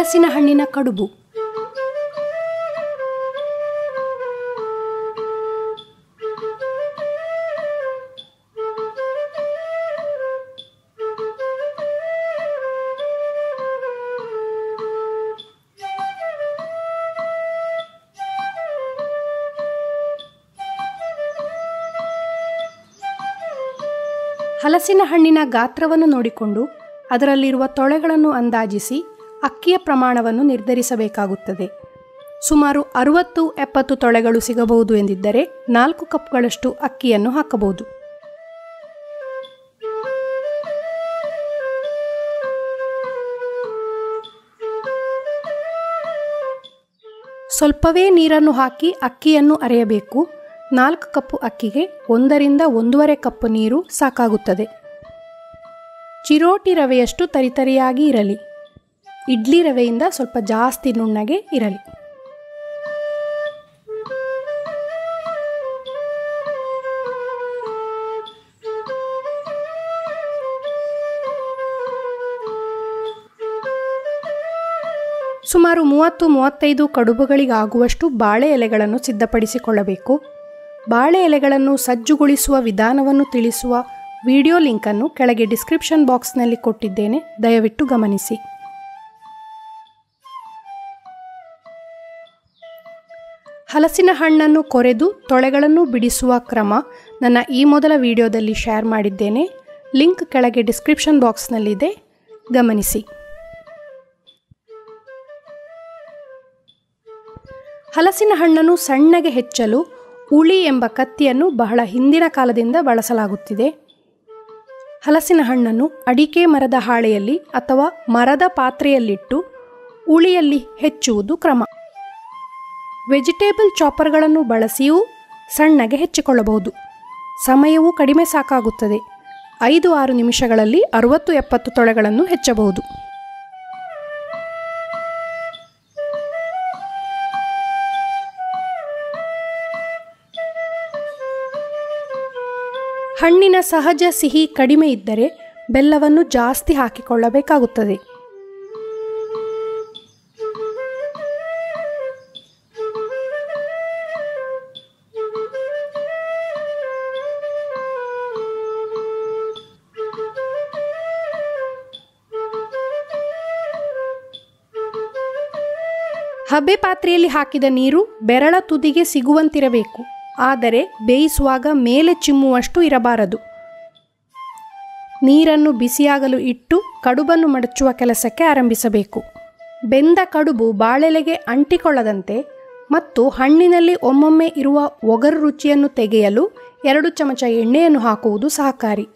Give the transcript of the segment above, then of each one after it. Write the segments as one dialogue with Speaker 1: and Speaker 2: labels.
Speaker 1: ಹಲಸಿನ ಹಣ್ಣಿನ ಕಡುಬು ಹಲಸಿನ ಹಣ್ಣಿನ ಗಾತ್ರವನ್ನು ನೋಡಿಕೊಂಡು ಅದರಲ್ಲಿರುವ ತೊಳೆಗಳನ್ನು ಅಂದಾಜಿಸಿ ಅಕ್ಕಿಯ ಪ್ರಮಾಣವನ್ನು ನಿರ್ಧರಿಸಬೇಕಾಗುತ್ತದೆ ಸುಮಾರು ಅರುವತ್ತು ಎಪ್ಪತ್ತು ತೊಳೆಗಳು ಸಿಗಬಹುದು ಎಂದಿದ್ದರೆ ನಾಲ್ಕು ಕಪ್ಗಳಷ್ಟು ಅಕ್ಕಿಯನ್ನು ಹಾಕಬಹುದು ಸ್ವಲ್ಪವೇ ನೀರನ್ನು ಹಾಕಿ ಅಕ್ಕಿಯನ್ನು ಅರೆಯಬೇಕು ನಾಲ್ಕು ಕಪ್ಪು ಅಕ್ಕಿಗೆ ಒಂದರಿಂದ ಒಂದೂವರೆ ಕಪ್ ನೀರು ಸಾಕಾಗುತ್ತದೆ ಚಿರೋಟಿ ರವೆಯಷ್ಟು ತರಿತರಿಯಾಗಿ ಇರಲಿ ಇಡ್ಲಿ ರವೆಯಿಂದ ಸ್ವಲ್ಪ ಜಾಸ್ತಿ ನುಣ್ಣಗೆ ಇರಲಿ ಸುಮಾರು ಮೂವತ್ತು ಮೂವತ್ತೈದು ಕಡುಬುಗಳಿಗಾಗುವಷ್ಟು ಬಾಳೆ ಎಲೆಗಳನ್ನು ಸಿದ್ಧಪಡಿಸಿಕೊಳ್ಳಬೇಕು ಬಾಳೆ ಎಲೆಗಳನ್ನು ಸಜ್ಜುಗೊಳಿಸುವ ವಿಧಾನವನ್ನು ತಿಳಿಸುವ ವಿಡಿಯೋ ಲಿಂಕನ್ನು ಕೆಳಗೆ ಡಿಸ್ಕ್ರಿಪ್ಷನ್ ಬಾಕ್ಸ್ನಲ್ಲಿ ಕೊಟ್ಟಿದ್ದೇನೆ ದಯವಿಟ್ಟು ಗಮನಿಸಿ ಹಲಸಿನ ಹಣ್ಣನ್ನು ಕೊರೆದು ತೊಳೆಗಳನ್ನು ಬಿಡಿಸುವ ಕ್ರಮ ನನ್ನ ಈ ಮೊದಲ ವಿಡಿಯೋದಲ್ಲಿ ಶೇರ್ ಮಾಡಿದ್ದೇನೆ ಲಿಂಕ್ ಕೆಳಗೆ ಡಿಸ್ಕ್ರಿಪ್ಷನ್ ಬಾಕ್ಸ್ನಲ್ಲಿದೆ ಗಮನಿಸಿ ಹಲಸಿನ ಹಣ್ಣನ್ನು ಸಣ್ಣಗೆ ಹೆಚ್ಚಲು ಉಳಿ ಎಂಬ ಕತ್ತಿಯನ್ನು ಬಹಳ ಹಿಂದಿನ ಕಾಲದಿಂದ ಬಳಸಲಾಗುತ್ತಿದೆ ಹಲಸಿನ ಹಣ್ಣನ್ನು ಅಡಿಕೆ ಮರದ ಹಾಳೆಯಲ್ಲಿ ಅಥವಾ ಮರದ ಪಾತ್ರೆಯಲ್ಲಿಟ್ಟು ಉಳಿಯಲ್ಲಿ ಹೆಚ್ಚುವುದು ಕ್ರಮ ವೆಜಿಟೇಬಲ್ ಚಾಪರ್ಗಳನ್ನು ಬಳಸಿಯೂ ಸಣ್ಣಗೆ ಹೆಚ್ಚಿಕೊಳ್ಳಬಹುದು ಸಮಯವೂ ಕಡಿಮೆ ಸಾಕಾಗುತ್ತದೆ ಐದು ಆರು ನಿಮಿಷಗಳಲ್ಲಿ ಅರುವತ್ತು ಎಪ್ಪತ್ತು ತೊಳೆಗಳನ್ನು ಹೆಚ್ಚಬಹುದು ಹಣ್ಣಿನ ಸಹಜ ಸಿಹಿ ಕಡಿಮೆ ಇದ್ದರೆ ಬೆಲ್ಲವನ್ನು ಜಾಸ್ತಿ ಹಾಕಿಕೊಳ್ಳಬೇಕಾಗುತ್ತದೆ ಹಬೆ ಪಾತ್ರೆಯಲ್ಲಿ ಹಾಕಿದ ನೀರು ಬೆರಳ ತುದಿಗೆ ಸಿಗುವಂತಿರಬೇಕು ಆದರೆ ಬೇಯಿಸುವಾಗ ಮೇಲೆ ಚಿಮ್ಮುವಷ್ಟು ಇರಬಾರದು ನೀರನ್ನು ಬಿಸಿಯಾಗಲು ಇಟ್ಟು ಕಡುಬನ್ನು ಮಡಚುವ ಕೆಲಸಕ್ಕೆ ಆರಂಭಿಸಬೇಕು ಬೆಂದ ಕಡುಬು ಬಾಳೆಲೆಗೆ ಅಂಟಿಕೊಳ್ಳದಂತೆ ಮತ್ತು ಹಣ್ಣಿನಲ್ಲಿ ಒಮ್ಮೊಮ್ಮೆ ಇರುವ ಒಗರು ರುಚಿಯನ್ನು ತೆಗೆಯಲು ಎರಡು ಚಮಚ ಎಣ್ಣೆಯನ್ನು ಹಾಕುವುದು ಸಹಕಾರಿ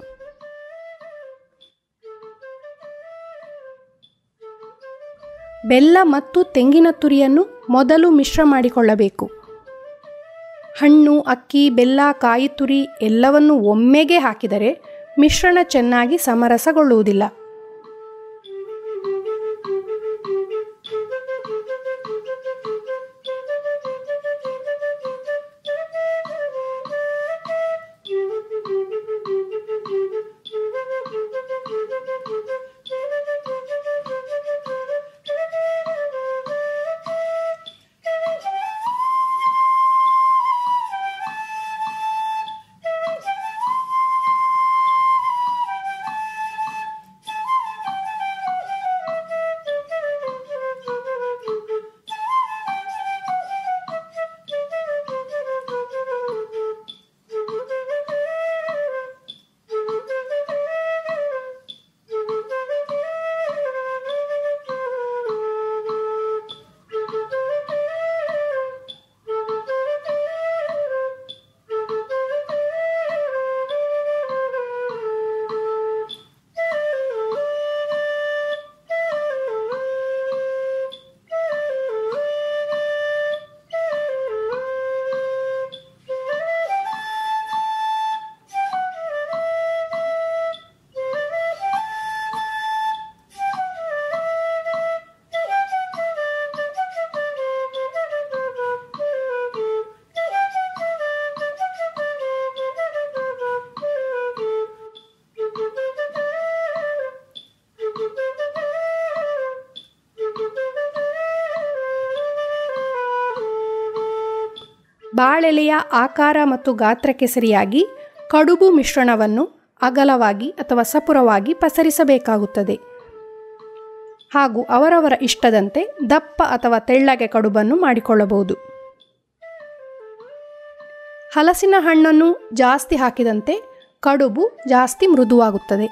Speaker 1: ಬೆಲ್ಲ ಮತ್ತು ತೆಂಗಿನ ತುರಿಯನ್ನು ಮೊದಲು ಮಿಶ್ರ ಮಾಡಿಕೊಳ್ಳಬೇಕು ಹಣ್ಣು ಅಕ್ಕಿ ಬೆಲ್ಲ ಕಾಯಿ ತುರಿ ಎಲ್ಲವನ್ನು ಒಮ್ಮೆಗೆ ಹಾಕಿದರೆ ಮಿಶ್ರಣ ಚೆನ್ನಾಗಿ ಸಮರಸಗೊಳ್ಳುವುದಿಲ್ಲ ಬಾಳೆಲೆಯ ಆಕಾರ ಮತ್ತು ಗಾತ್ರಕ್ಕೆ ಸರಿಯಾಗಿ ಕಡುಬು ಮಿಶ್ರಣವನ್ನು ಅಗಲವಾಗಿ ಅಥವಾ ಸಪುರವಾಗಿ ಪಸರಿಸಬೇಕಾಗುತ್ತದೆ ಹಾಗೂ ಅವರವರ ಇಷ್ಟದಂತೆ ದಪ್ಪ ಅಥವಾ ತೆಳ್ಳಗೆ ಕಡುಬನ್ನು ಮಾಡಿಕೊಳ್ಳಬಹುದು ಹಲಸಿನ ಹಣ್ಣನ್ನು ಜಾಸ್ತಿ ಹಾಕಿದಂತೆ ಕಡುಬು ಜಾಸ್ತಿ ಮೃದುವಾಗುತ್ತದೆ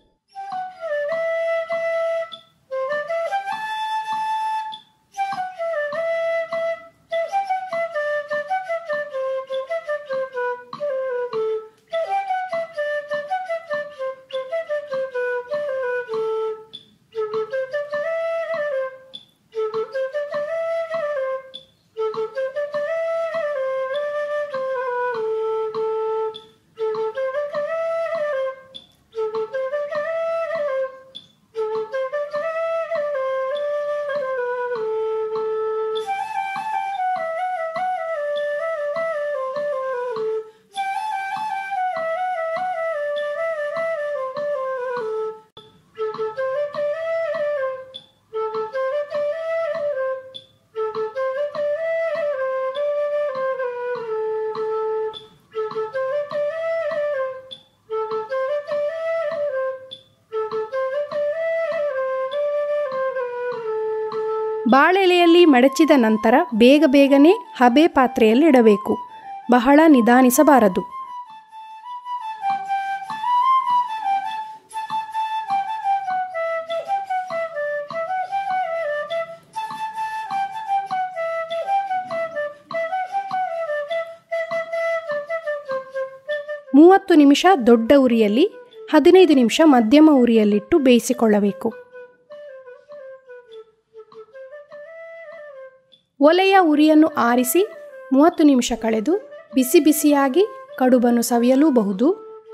Speaker 1: ಬಾಳೆಲೆಯಲ್ಲಿ ಮಡಚಿದ ನಂತರ ಬೇಗ ಬೇಗನೆ ಹಬೆ ಪಾತ್ರೆಯಲ್ಲಿ ಇಡಬೇಕು ಬಹಳ ನಿಧಾನಿಸಬಾರದು ಮೂವತ್ತು ನಿಮಿಷ ದೊಡ್ಡ ಉರಿಯಲ್ಲಿ ಹದಿನೈದು ನಿಮಿಷ ಮಧ್ಯಮ ಉರಿಯಲ್ಲಿಟ್ಟು ಬೇಯಿಸಿಕೊಳ್ಳಬೇಕು ಒಲೆಯ ಉರಿಯನ್ನು ಆರಿಸಿ ಮೂವತ್ತು ನಿಮಿಷ ಕಳೆದು ಬಿಸಿ ಬಿಸಿಯಾಗಿ ಕಡುಬನ್ನು ಸವಿಯಲೂಬಹುದು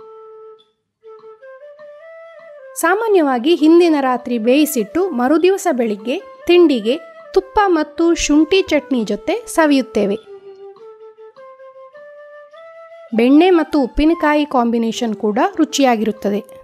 Speaker 1: ಸಾಮಾನ್ಯವಾಗಿ ಹಿಂದಿನ ರಾತ್ರಿ ಬೇಯಿಸಿಟ್ಟು ಮರುದಿವಸ ಬೆಳಿಗ್ಗೆ ತಿಂಡಿಗೆ ತುಪ್ಪ ಮತ್ತು ಶುಂಠಿ ಚಟ್ನಿ ಜೊತೆ ಸವಿಯುತ್ತೇವೆ ಬೆಣ್ಣೆ ಮತ್ತು ಉಪ್ಪಿನಕಾಯಿ ಕಾಂಬಿನೇಷನ್ ಕೂಡ ರುಚಿಯಾಗಿರುತ್ತದೆ